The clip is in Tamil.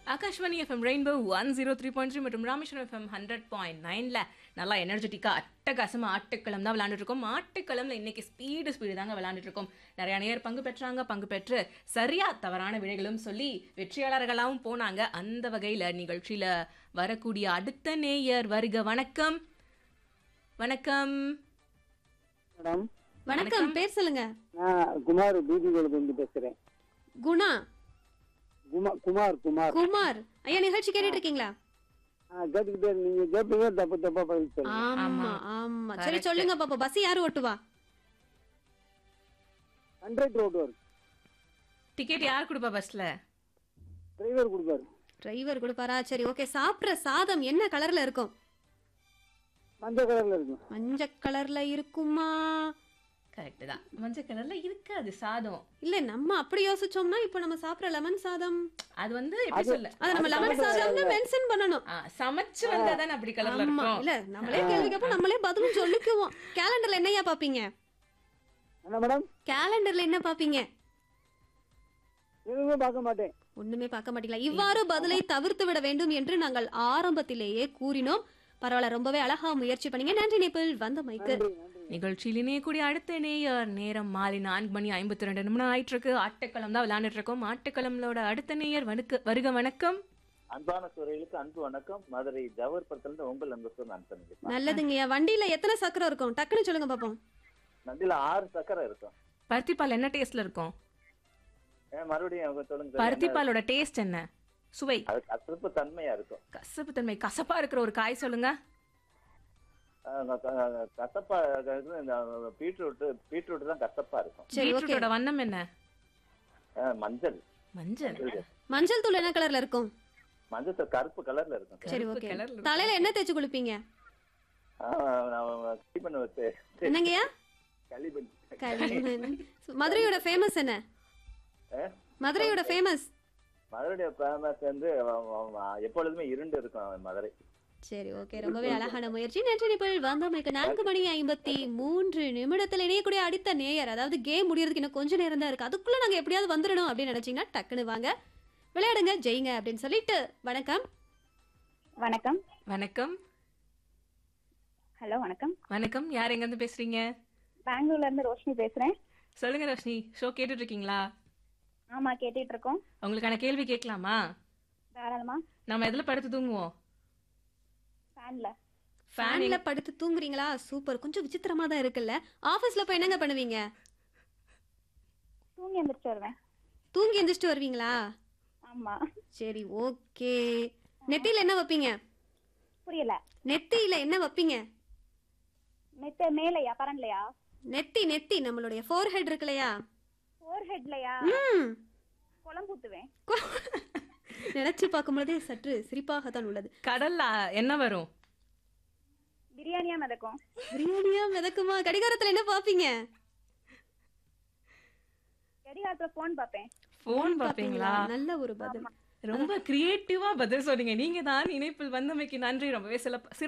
Akashvani FM rainbow one zero three point three மற்றும் ராமேஸ்வரம் எஃப்எம் ஹண்ட்ரட் பாயிண்ட் நைனில் நல்லா எனர்ஜெட்டிக்காக அட்டகாசமாக ஆட்டுக்களம் தான் விளையாண்டுட்டு இருக்கோம் ஆட்டுக்களம்ல இன்னைக்கு ஸ்பீடு ஸ்பீடு தாங்க விளையாண்டுட்டு இருக்கோம் நிறைய நேர் பங்கு பெற்றாங்க பங்கு பெற்று சரியா தவறான விடைகளும் சொல்லி வெற்றியாளர்களாகவும் போனாங்க அந்த வகையில் நிகழ்ச்சியில் வரக்கூடிய அடுத்த நேயர் வருக வணக்கம் வணக்கம் மேடம் வணக்கம் பேர் சொல்லுங்க நான் குமார் பீதிகோளுக்கு இருந்து பேசுறேன் குணா குமார் குமார் குமார் குமார் ஐயா நிகழ்ச்சி கேட்டுட்டு இருக்கீங்களா ஆ, கேட்டுக்கிட்டே இரு. நீங்க கேட்பீங்க தப்பு தப்பா பதில் சொல்லுங்க ஆமா ஆமா சரி Correct. சொல்லுங்க பாப்பா பஸ் யாரு ஓட்டுவா ஹண்ட்ரட் ரோடு வரும் டிக்கெட் யார் கொடுப்பா பஸ்ல டிரைவர் கொடுப்பாரு டிரைவர் கொடுப்பாரா சரி ஓகே சாப்பிடுற சாதம் என்ன கலர்ல இருக்கும் மஞ்சள் கலர்ல இருக்கும் மஞ்சள் கலர்ல இருக்குமா கரெக்ட் தான் மஞ்சள் கலர்ல இருக்காது சாதம் இல்ல நம்ம அப்படி யோசிச்சோம்னா இப்போ நம்ம சாப்பிடுற லெமன் சாதம் அது வந்து எப்படி சொல்ல அத நம்ம லெமன் சாதம்னு மென்ஷன் பண்ணணும் ஆ, சமைச்சு வந்தாதான் அப்படி கலர்ல ஆமா இருக்கும் இல்ல நம்மளே கேள்வி கேப்போம் நம்மளே பதிலும் சொல்லிக்குவோம் கேலண்டர்ல என்னையா பாப்பீங்க என்ன மேடம் கேலண்டர்ல என்ன பாப்பீங்க எதுவுமே பார்க்க மாட்டேன் ஒண்ணுமே பார்க்க மாட்டீங்களா இவ்வாறு பதிலை தவிர்த்து விட வேண்டும் என்று நாங்கள் ஆரம்பத்திலேயே கூறினோம் பரவாயில்ல ரொம்பவே அழகா முயற்சி பண்ணீங்க நன்றி நேபிள் வந்த மைக்கு நன்றி நன்றி நிகழ்ச்சியில் இணையக்கூடிய அடுத்த நேயர் நேரம் மாலை நான்கு மணி ஐம்பத்தி ரெண்டு நிமிடம் ஆயிட்டு இருக்கு ஆட்டுக்களம் தான் விளையாண்டுட்டு இருக்கோம் ஆட்டுக்களம்லோட அடுத்த நேயர் வனுக்கு வருக வணக்கம் அன்பான சுரைகளுக்கு அன்பு வணக்கம் மதுரை ஜவஹர்புரத்துல உங்கள் அன்பு நான் பண்ணிருக்கேன் நல்லதுங்கய்யா வண்டியில எத்தனை சக்கரம் இருக்கும் டக்குன்னு சொல்லுங்க பாப்போம் நந்தில ஆறு சக்கரை இருக்கும் பருத்திப்பால் என்ன டேஸ்ட்ல இருக்கும் ஏன் மறுபடியும் அவங்க சொல்லுங்க சார். பருத்திப்பாலோட டேஸ்ட் என்ன சுவை அது கசப்பு தன்மையா இருக்கும் கசப்பு தன்மை கசப்பா இருக்கிற ஒரு காய் சொல்லுங்க அஹ் க- க- கசப்பா இருக்கிறது இந்த பீட்ரூட் பீட்ரூட் தான் கசப்பா இருக்கும் சரி ஓகே பீட்ரூட்டோட வண்ணம் என்ன அஹ் மஞ்சள் மஞ்சள் மஞ்சள் தூள் என்ன கலர்ல இருக்கும் மஞ்சள் கருப்பு கலர்ல இருக்கும் சார். சரி கருப்பு ஓகே கலர்ல தலையில என்ன தேய்ச்சு குளிப்பீங்க ஆஹ் நான் களிமண் வச்சு என்னங்கய்யா களிமண் களிமண். மதுரையோட ஃபேமஸ் என்ன அஹ்? மதுரையோட ஃபேமஸ் மதுரையுடைய ஃபேமஸ் வந்து அஹ், அஹ், எப்பொழுதுமே இருண்டு இருக்கும் மதுரை சரி ஓகே ரொம்பவே அழகான முயற்சி நன்றி நிபிள் வந்தமைக்கு நான்கு மணி ஐம்பத்தி மூன்று நிமிடத்தில் இணையக்கூடிய அடுத்த நேயர் அதாவது கேம் முடியறதுக்கு இன்னும் கொஞ்ச நேரம் தான் இருக்கு அதுக்குள்ள நாங்க எப்படியாவது வந்துடணும் அப்படின்னு நினைச்சீங்கன்னா டக்குன்னு வாங்க விளையாடுங்க ஜெயிங்க அப்படின்னு சொல்லிட்டு வணக்கம் வணக்கம் வணக்கம் ஹலோ வணக்கம் வணக்கம் யார் எங்க இருந்து பேசுறீங்க பெங்களூர்ல இருந்து ரோஷினி பேசுறேன் சொல்லுங்க ரோஷினி ஷோ கேட்டுட்டு இருக்கீங்களா ஆமா கேட்டுட்டு இருக்கோம் உங்களுக்கான கேள்வி கேட்கலாமா தாராளமா நம்ம எதுல படுத்து தூங்குவோம் ஃபேன்ல ஃபேன் ஃபேன்ல படுத்து தூங்குறீங்களா சூப்பர் கொஞ்சம் விசித்திரமா தான் இருக்குல்ல ஆபீஸ்ல போய் என்னங்க பண்ணுவீங்க தூங்கி எந்திரிச்சு வருவேன் தூங்கி எந்திரிச்சிட்டு வருவீங்களா ஆமா சரி ஓகே நெத்தியில என்ன வைப்பீங்க புரியல நெத்தியில என்ன வைப்பீங்க மெத்த மேலையா பரன்லையா நெத்தி நெத்தி நம்மளுடைய ஃபோர் ஹெட் இருக்கு இல்லையா ஃபோர் ஹெட்லையா ம் குளம் ஊத்துவேன் நினைச்சு பார்க்கும்போதே சற்று சிரிப்பாகத்தான் உள்ளது கடல்ல என்ன வரும் பிரியாணியா மிதக்கும் பிரியாணியா மிதக்குமா கடிகாரத்துல என்ன பாப்பீங்க கடிகாரத்துல போன் பார்ப்பேன் போன் பாப்பீங்களா நல்ல ஒரு பதில் ரொம்ப கிரியேட்டிவா பதில் சொன்னீங்க நீங்க தான் இணைப்பில் வந்தமைக்கு நன்றி ரொம்பவே சில